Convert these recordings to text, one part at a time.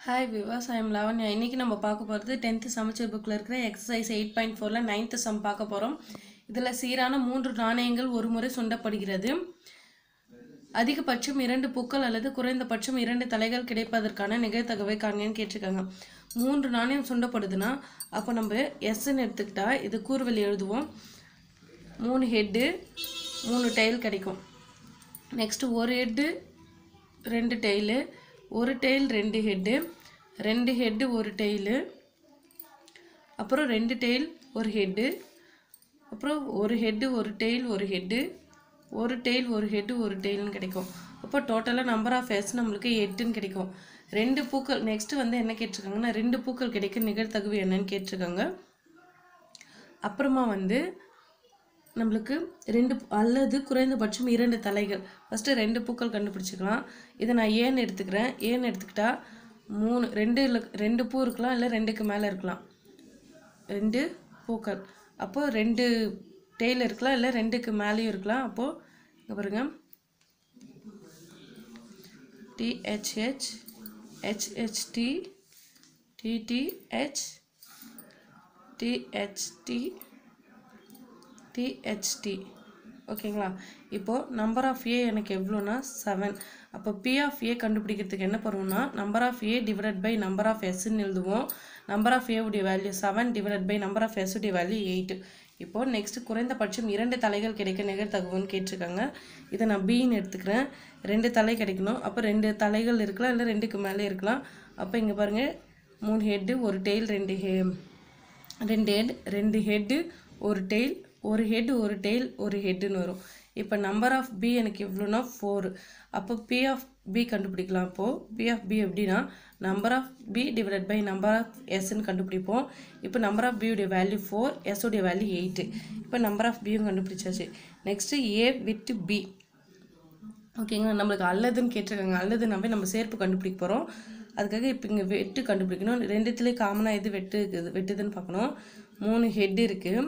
hi viewers I am Lavanya இன்றைக்கி நம்ம பார்க்க போகிறது டென்த்து சமச்சீர் புக்கில் இருக்கிற எக்ஸசைஸ் எயிட் பாயிண்ட் ஃபோரில் நைன்த்து சம் பார்க்க போகிறோம் இதில் சீரான மூன்று நாணயங்கள் ஒரு முறை சுண்டப்படுகிறது அதிகபட்சம் இரண்டு பூக்கள் அல்லது குறைந்தபட்சம் இரண்டு தலைகள் கிடைப்பதற்கான நிகழ்தகவை காண்கன்னு கேட்டிருக்காங்க மூன்று நாணயம் சுண்டப்படுதுன்னா அப்போ நம்ம எஸ்ன்னு எடுத்துக்கிட்டா இது கூறுவெளி எழுதுவோம் மூணு ஹெட்டு மூணு டைல் கிடைக்கும் நெக்ஸ்ட்டு ஒரு ஹெட்டு ரெண்டு டெய்லு ஒரு டெய்ல் ரெண்டு ஹெட்டு ரெண்டு ஹெட்டு ஒரு டெய்லு அப்புறம் ரெண்டு டெய்ல் ஒரு ஹெட்டு அப்புறம் ஒரு ஹெட்டு ஒரு டெய்ல் ஒரு ஹெட்டு ஒரு டெய்ல் ஒரு ஹெட்டு ஒரு டெய்ல்னு கிடைக்கும் அப்போ டோட்டலாக நம்பர் ஆஃப் எஸ் நம்மளுக்கு எட்டுன்னு கிடைக்கும் ரெண்டு பூக்கள் நெக்ஸ்ட்டு வந்து என்ன கேட்டிருக்காங்கன்னா ரெண்டு பூக்கள் கிடைக்க நிகழ்தகவு என்னன்னு கேட்டிருக்காங்க அப்புறமா வந்து நம்மளுக்கு ரெண்டு அல்லது குறைந்தபட்சம் இரண்டு தலைகள் ஃபஸ்ட்டு ரெண்டு பூக்கள் கண்டுபிடிச்சிக்கலாம் இதை நான் ஏன்னு எடுத்துக்கிறேன் ஏன்னு எடுத்துக்கிட்டா மூணு ரெண்டு இல்ல- ரெண்டு பூ இருக்கலாம் இல்லை ரெண்டுக்கு மேலே இருக்கலாம் ரெண்டு பூக்கள் அப்போது ரெண்டு டெய்ல் இருக்கலாம் இல்லை ரெண்டுக்கு மேலேயும் இருக்கலாம் அப்போது இங்கே பாருங்க DHH HHD DDH DHD DHD ஓகேங்களா இப்போது நம்பர் ஆஃப் ஏ எனக்கு எவ்வளோனா செவன் அப்போ பி ஆஃப் ஏ கண்டுபிடிக்கிறதுக்கு என்ன பண்ணுவோம்னா number of A divide by number of எஸ்ன்னு எழுதுவோம் நம்பர் ஆஃப் ஏவுடைய value seven divide by number of எஸ்ஸுடைய வேல்யூ எயிட் இப்போது நெக்ஸ்ட் குறைந்தபட்சம் இரண்டு தலைகள் கிடைக்க நிகழ்தகவுன்னு கேட்டிருக்காங்க இதை நான் பின்னு எடுத்துக்கிறேன் ரெண்டு தலை கிடைக்கணும் அப்போ ரெண்டு தலைகள் இருக்கலாம் இல்லை ரெண்டுக்கு மேலே இருக்கலாம் அப்போ இங்கே பாருங்கள் மூணு ஹெட்டு ஒரு டெய்ல் ரெண்டு ஹே ரெண்டு ஹெட் ரெண்டு ஹெட்டு ஒரு டெய்ல் ஒரு ஹெட் ஒரு டெய்ல் ஒரு ஹெட்டுன்னு வரும் இப்போ நம்பர் ஆஃப் பி எனக்கு எவ்வளோனா ஃபோர் அப்போ பி ஆஃப் பி கண்டுபிடிக்கலாம் அப்போது பி ஆஃப் பி எப்படின்னா number of B divided by number of எஸ்ன்னு கண்டுபிடிப்போம் இப்போ நம்பர் ஆஃப் பியுடைய வேல்யூ ஃபோர் எஸ்ஸுடைய வேல்யூ எயிட்டு இப்போ நம்பர் ஆஃப் பியும் கண்டுபிடிச்சாச்சு நெக்ஸ்ட்டு ஏ வித் பி ஓகேங்களா நம்மளுக்கு அல்லதுன்னு கேட்டிருக்காங்க அல்லதுனாவே நம்ம சேர்ப்பு கண்டுபிடிக்க போகிறோம் அதுக்காக இப்போ இங்கே வெட்டு கண்டுபிடிக்கணும் ரெண்டுத்துலேயும் காமனாக எது வெட்டு இருக்குது வெட்டுதுன்னு பார்க்கணும் மூணு ஹெட் இருக்குது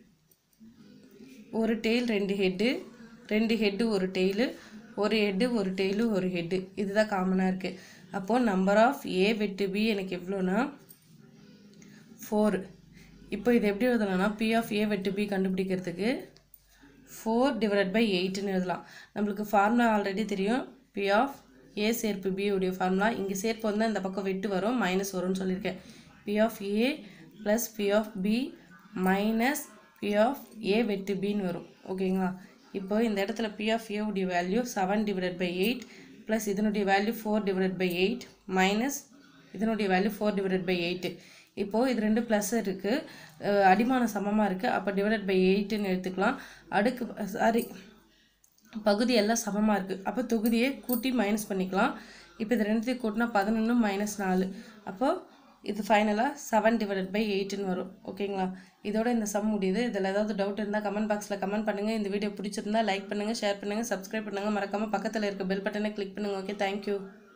ஒரு டெய்ல் ரெண்டு ஹெட்டு ரெண்டு ஹெட்டு ஒரு டெய்லு ஒரு ஹெட்டு ஒரு டெய்லு ஒரு ஹெட்டு இதுதான் காமனாக இருக்குது அப்போது நம்பர் ஆஃப் ஏ வெட்டு பி எனக்கு எவ்வளோனா ஃபோர் இப்போ இது எப்படி எழுதலாம்னா பி ஆஃப் ஏ வெட்டு பி கண்டுபிடிக்கிறதுக்கு ஃபோர் டிவைட் பை எயிட்னு எழுதலாம் நம்மளுக்கு ஃபார்முலா ஆல்ரெடி தெரியும் பி ஆஃப் ஏ சேர்ப்பு பி உடைய ஃபார்முலா இங்கே சேர்ப்பு வந்து இந்த பக்கம் வெட்டு வரும் மைனஸ் வரும்னு சொல்லியிருக்கேன் P of A plus P of B minus P of A வெட்டு பின்னு வரும் ஓகேங்களா இப்போ இந்த இடத்துல பி ஆஃப் ஏ உடைய value seven divide by eight plus இதனுடைய value four divide by eight minus இதனுடைய value four divide by eight இப்போது இது ரெண்டு ப்ளஸ் இருக்குது அடிமான சமமாக இருக்குது அப்போ டிவைட் பை எயிட்டுன்னு எடுத்துக்கலாம் அடுக்கு சாரி பகுதி எல்லாம் சமமாக இருக்குது அப்போ தொகுதியை கூட்டி மைனஸ் பண்ணிக்கலாம் இப்போ இது ரெண்டுத்தையும் கூட்டினா பதினொன்று மைனஸ் நாலு அப்போது இது ஃபைனலாக செவன் டிவைடட் பை எயிட்டுன்னு வரும் ஓகேங்களா இதோட இந்த சம் முடியுது இதில் ஏதாவது டவுட் இருந்தால் கமெண்ட் பாக்ஸில் கமெண்ட் பண்ணுங்கள் இந்த வீடியோ பிடிச்சிருந்தா லைக் பண்ணுங்கள் ஷேர் பண்ணுங்கள் சப்ஸ்கிரைப் பண்ணுங்கள் மறக்காமல் பக்கத்தில் இருக்க பெல் பட்டனை கிளிக் பண்ணுங்கள் ஓகே தேங்க்யூ